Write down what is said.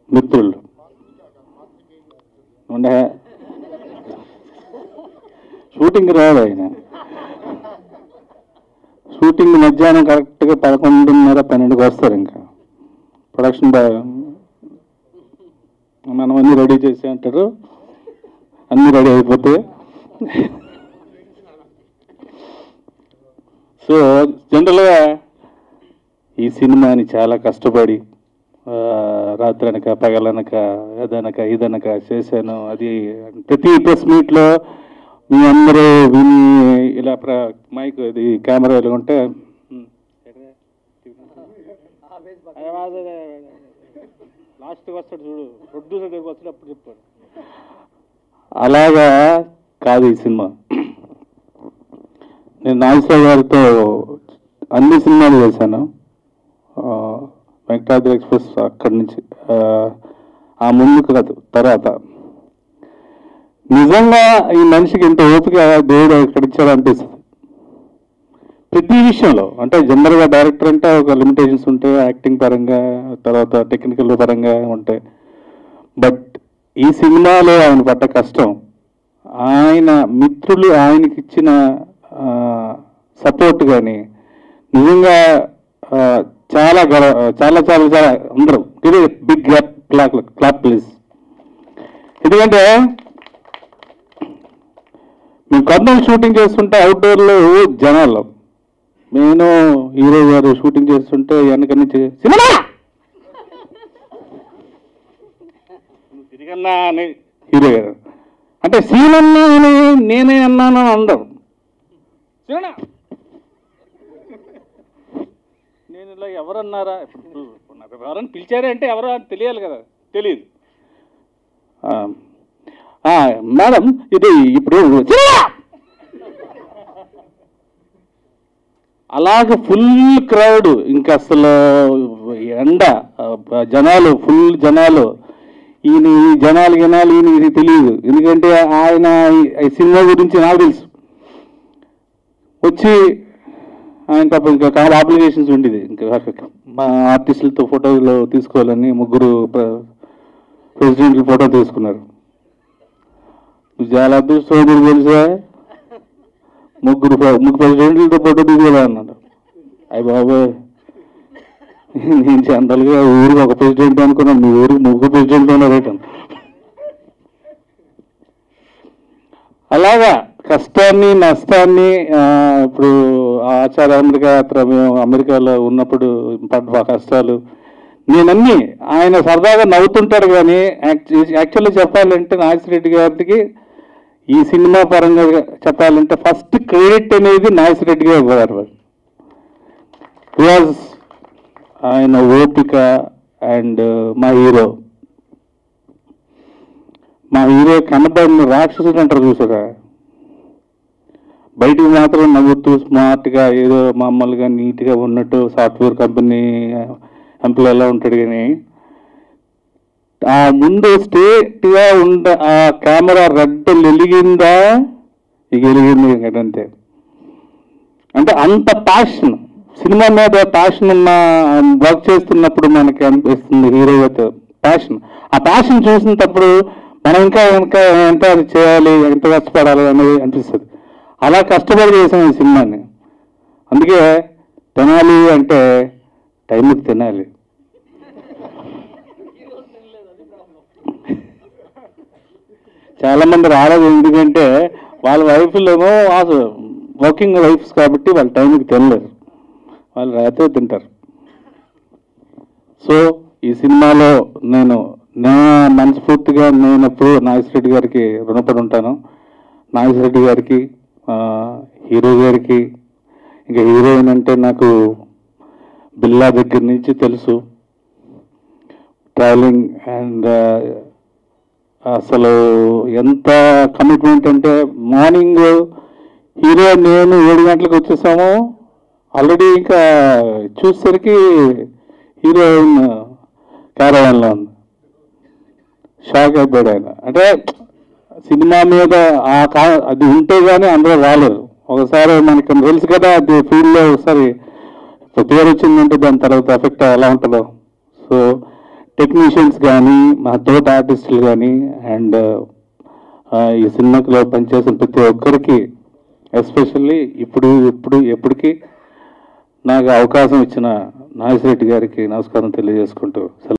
మిత్రులు ఉండే షూటింగ్ రాడు ఆయన షూటింగ్ మధ్యాహ్నం కరెక్ట్గా పదకొండున్నర పన్నెండుకి వస్తారు ఇంకా ప్రొడక్షన్ బాయ్ మనం అన్ని రెడీ చేసి అంటారు అన్ని రెడీ అయిపోతే సో జనరల్గా ఈ సినిమాని చాలా కష్టపడి ఆ, రాత్రనక పగలనక అదనక ఇదనక చేశాను అది ప్రతి ప్రెస్ మీట్లో మీ అందరూ విని ఇలా ప్ర మైక్ ఇది కెమెరా ఇలా ఉంటే లాస్ట్కి వస్తాడు చూడు ప్రొడ్యూసర్ దగ్గరికి వస్తాడు అప్పుడు చెప్పాడు అలాగా కాదు ఈ సినిమా నేను నాగేశ్వర గారితో అన్ని సినిమాలు చేశాను ఆ, వెంకటాద్రి ఎక్స్ప్రెస్ అక్కడి నుంచి ఆ, ఆ ముందుకు కాదు తర్వాత నిజంగా ఈ మనిషికి ఇంత ఓపిక దేవుడు ఎక్కడ ఇచ్చాడు అనిపిస్తుంది ప్రతి విషయంలో అంటే జనరల్గా డైరెక్టర్ అంటే ఒక లిమిటేషన్స్ ఉంటాయి యాక్టింగ్ పరంగా తర్వాత టెక్నికల్ పరంగా ఉంటాయి బట్ ఈ సినిమాలో ఆయన పడ్డ కష్టం ఆయన మిత్రులు ఆయనకి ఇచ్చిన సపోర్ట్ కానీ నిజంగా ఆ, చాలా గర చాలా చాలా చాలా అందరూ ఇది big clap clap clap please ఎందుకంటే మేము కర్నూలు షూటింగ్ చేస్తుంటే అవుట్డోర్లో జనాలు నేను హీరో గారు షూటింగ్ చేస్తుంటే వెనక నుంచి సినిమా నువ్వు తిరిగన్నా అని హీరో గారు అంటే సీన్ అన్నా అని నేనే అన్నాను అని అందరు సినిమా నేను ఇలా ఎవరన్నారా ఇప్పుడు నాకు ఎవరని పిలిచారే అంటే ఎవరో అని తెలియాలి కదా తెలియదు ఆ, ఆ, మేడం ఇది ఇప్పుడు సినిమా! అలాగ ఫుల్ క్రౌడ్ ఇంకా అసలు ఎండ ఆ, జనాలు ఫుల్ జనాలు ఈయన ఈ జనాలు జనాలు ఈయన ఇది తెలియదు ఎందుకంటే ఆయన ఈ- ఈ సినిమా గురించి నాకు తెలుసు వచ్చి ఆయన పాపం ఇంకా చాలా అప్లికేషన్స్ ఉండేది ఇంకా మా ఆర్టిస్టులతో ఫోటోలు తీసుకోవాలని ముగ్గురు ప్ర- ప్రెసిడెంట్లు ఫోటో తీసుకున్నారు నువ్వు చాలా అదృష్టం తెలుసా ముగ్గురు ప్ర- ముగ్గురు ప్రెసిడెంట్లతో ఫోటో తీసుకోవాలి అన్నాడు అయ్యి బాబోయ్ నేను జనరల్గా ఊరికి ఒక ప్రెసిడెంట్ అనుకున్నాను మీ ఊరికి ముగ్గురు ప్రెసిడెంట్ ఉన్నారు అలాగా కష్టాన్ని నష్టాన్ని ఆ, ఇప్పుడు ఆచార అమెరికా యాత్ర మేము అమెరికాలో ఉన్నప్పుడు పడ్డ కష్టాలు నేనన్నీ ఆయన సరదాగా నవ్వుతుంటాడు కానీ యాక్చువల్లీ చెప్పాలంటే నాగేశ్వరరెడ్డి గారికి ఈ సినిమా పరంగా చెప్పాలంటే ఫస్ట్ క్రెడిట్ అనేది నాగేశ్వరరెడ్డి గారు ఇవ్వరు బికాజ్ ఆయన ఓపిక అండ్ మా హీరో మా హీరో కనబడిన రాక్షసుడు అంటారు చూసారా బయటికి మాత్రం నవ్వుతూ స్మార్ట్గా ఏదో మామూలుగా నీట్గా ఉన్నట్టు సాఫ్ట్వేర్ కంపెనీ ఎంప్లాయ్ ఎలా ఉంటాడు కానీ ఆ ముందు స్ట్రేట్గా ఉండ ఆ కెమెరా రెడ్ వెలిగిందా ఇక వెలిగింది ఇంక అంతే అంటే అంత ప్యాషన్ సినిమా మీద ప్యాషన్ ఉన్న వర్క్ చేస్తున్నప్పుడు మనకి అనిపిస్తుంది హీరోతో ప్యాషన్ ఆ ప్యాషన్ చూసినప్పుడు మనం ఇంకా ఇంకా ఎంత అది చేయాలి ఎంత కష్టపడాలి అనేది అనిపిస్తుంది అలా కష్టపడి చేసాం ఈ సినిమాని అందుకే తినాలి అంటే టైంకి తినాలి చాలా మంది రాలేదు ఎందుకంటే వాళ్ళ వైఫ్లేమో వర్కింగ్ వైఫ్స్ కాబట్టి వాళ్ళ టైంకి తినలేరు వాళ్ళు రాత్రి తింటారు సో ఈ సినిమాలో నేను నా మనస్ఫూర్తిగా నేను ఎప్పుడు నాగేశ్వరరెడ్డి గారికి రుణపడి ఉంటాను నాగేశ్వరరెడ్డి గారికి ఆ, హీరో గారికి ఇంకా హీరోయిన్ అంటే నాకు బిల్లా దగ్గర నుంచి తెలుసు ట్రావెలింగ్ అండ్ అసలు ఎంత కమిట్మెంట్ అంటే మార్నింగ్ హీరో నేను ఏడు గంటలకు వచ్చేసాము ఆల్రెడీ ఇంకా చూసేసరికి హీరోయిన్ క్యారవాన్లో ఉంది షాక్ అయిపోయాడు ఆయన అంటే సినిమా మీద ఆ కా అది ఉంటే కానీ అందరూ రాలేరు ఒకసారి మనకి తెలుసు కదా అది ఫీల్డ్లో ఒకసారి ఇప్పుడు పేరు వచ్చిందంటే దాని తర్వాత ఎఫెక్ట్ ఎలా ఉంటుందో సో టెక్నీషియన్స్ కానీ మా తోట ఆర్టిస్టులు కానీ అండ్ ఈ సినిమాలో పనిచేసిన ప్రతి ఒక్కరికి ఎస్పెషల్లీ ఇప్పుడు ఇప్పుడు ఎప్పటికీ నాకు అవకాశం ఇచ్చిన నాగేశ్వరరెడ్డి గారికి నమస్కారం తెలియజేసుకుంటూ సెలవు